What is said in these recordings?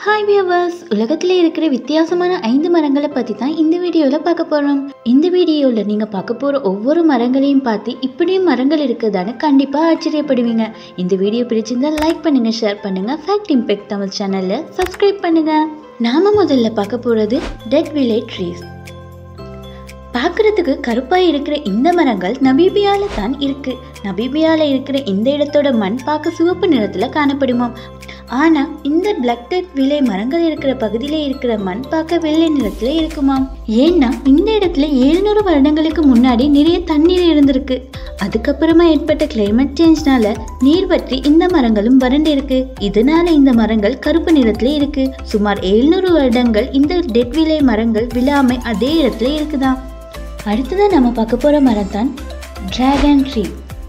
hi வியவர்ஸ் உலகத்தில் இருக்கிற வித்தியாசமான ஐந்து மரங்களை பற்றி தான் இந்த வீடியோவில் பார்க்க போகிறோம் இந்த வீடியோவில் நீங்கள் பார்க்க போகிற ஒவ்வொரு மரங்களையும் பார்த்து இப்படியும் மரங்கள் இருக்குதான்னு கண்டிப்பாக ஆச்சரியப்படுவீங்க இந்த வீடியோ பிடிச்சிருந்தா லைக் பண்ணுங்கள் ஷேர் பண்ணுங்கள் ஃபேக்ட் இம்பெக்ட் தமிழ் சேனலில் சப்ஸ்கிரைப் பண்ணுங்கள் நாம முதல்ல பார்க்க போகிறது டெட் வில்லேஜ் ட்ரீஸ் பார்க்கறதுக்கு கருப்பாக இருக்கிற இந்த மரங்கள் நபீபியால தான் இருக்கு நபீபியால இருக்கிற இந்த இடத்தோட மண் பார்க்க சிவப்பு நிறத்தில் காணப்படுமாம் ஆனால் இந்த பிளாக் டெட் விலை மரங்கள் இருக்கிற பகுதியில் இருக்கிற மண் பார்க்க வெள்ளை நிறத்தில் இருக்குமாம் ஏன்னா இந்த இடத்துல எழுநூறு வருடங்களுக்கு முன்னாடி நிறைய தண்ணீர் இருந்திருக்கு அதுக்கப்புறமா ஏற்பட்ட கிளைமேட் சேஞ்ச்னால நீர் வற்றி இந்த மரங்களும் வறண்டு இருக்கு இதனால இந்த மரங்கள் கருப்பு நிறத்துல இருக்கு சுமார் எழுநூறு வருடங்கள் இந்த டெட் விலை மரங்கள் விழாமை அதே இடத்துல இருக்குதாம் அடுத்ததான் நம்ம பார்க்க போற மரம் தான் டிராகன் ட்ரீ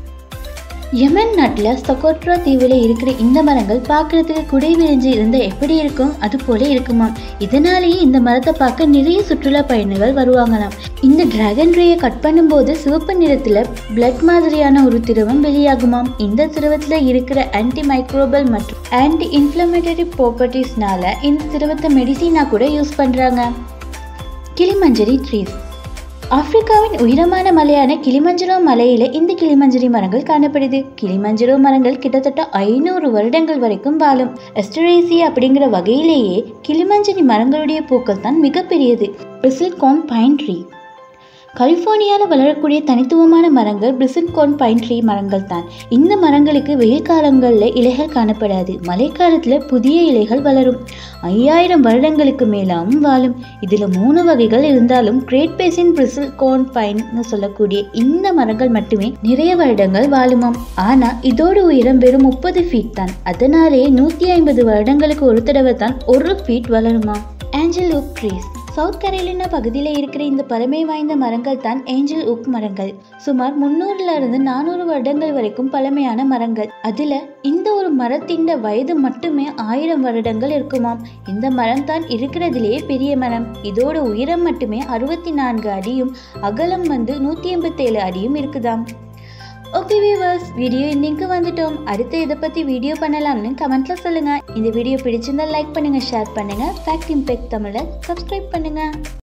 யமன் நாட்டில் சொகோட்ரா தீவில் இருக்கிற இந்த மரங்கள் பார்க்கறதுக்கு குடை விரிஞ்சு இருந்தால் எப்படி இருக்கும் அது போல இருக்குமாம் இதனாலேயே இந்த மரத்தை பார்க்க நிறைய சுற்றுலா பயணிகள் வருவாங்களாம் இந்த டிராகன் ட்ரீயை கட் பண்ணும்போது சிவப்பு நிறத்தில் பிளட் மாதிரியான ஒரு திரவம் வெளியாகுமாம் இந்த திரவத்தில் இருக்கிற ஆன்டி மைக்ரோபல் மற்றும் ஆன்டி இன்ஃப்ளமேட்டரி ப்ராப்பர்ட்டிஸ்னால இந்த திரவத்தை மெடிசினாக கூட யூஸ் பண்ணுறாங்க கிளிமஞ்சரி ட்ரீஸ் ஆப்பிரிக்காவின் உயரமான மலையான கிளிமஞ்சரோ மலையில இந்த கிளிமஞ்சரி மரங்கள் காணப்படுது கிளிமஞ்சரோ மரங்கள் கிட்டத்தட்ட ஐநூறு வருடங்கள் வரைக்கும் வாழும் எஸ்டரேசி அப்படிங்கிற வகையிலேயே கிளிமஞ்சரி மரங்களுடைய பூக்கள் தான் மிகப்பெரியது பிரிசில்கான் பைன் ட்ரீ கலிஃபோர்னியாவில் வளரக்கூடிய தனித்துவமான மரங்கள் பிரிசில்கோன் பைன் ட்ரீ மரங்கள் தான் இந்த மரங்களுக்கு வெயில் காலங்களில் இலைகள் காணப்படாது மழைக்காலத்தில் புதிய இலைகள் வளரும் ஐயாயிரம் வருடங்களுக்கு மேலாவும் வாழும் இதில் மூணு வகைகள் இருந்தாலும் கிரேட் பேசின் பிரிசில் கோன் பைன்னு சொல்லக்கூடிய இந்த மரங்கள் மட்டுமே நிறைய வருடங்கள் வாழுமாம் ஆனால் இதோட உயரம் வெறும் முப்பது ஃபீட் தான் அதனாலேயே நூற்றி ஐம்பது வருடங்களுக்கு ஒரு தடவை தான் ஒரு ஃபீட் வளருமா Angel Oak trees South Carolina பகுதியில் இருக்கிற இந்த பழமை வாய்ந்த மரங்கள் தான் ஏஞ்சல் உக் மரங்கள் சுமார் முன்னூறுல இருந்து நானூறு வருடங்கள் வரைக்கும் பழமையான மரங்கள் அதுல இந்த ஒரு மரத்தின் வயது மட்டுமே ஆயிரம் வருடங்கள் இருக்குமாம் இந்த மரம் தான் இருக்கிறதுலேயே பெரிய மரம் இதோட உயரம் மட்டுமே அறுபத்தி நான்கு அடியும் அகலம் வந்து நூற்றி எண்பத்தேழு அடியும் இருக்குதாம் ஓகே வியூவர்ஸ் வீடியோ இன்னைக்கு வந்துட்டோம் அடுத்து இதை பற்றி வீடியோ பண்ணலாம்னு கமெண்ட்ல சொல்லுங்க இந்த வீடியோ பிடிச்சிருந்தா லைக் பண்ணுங்க ஷேர் பண்ணுங்க ஃபேக்ட் இம்பேக்ட் தமிழை சப்ஸ்கிரைப் பண்ணுங்க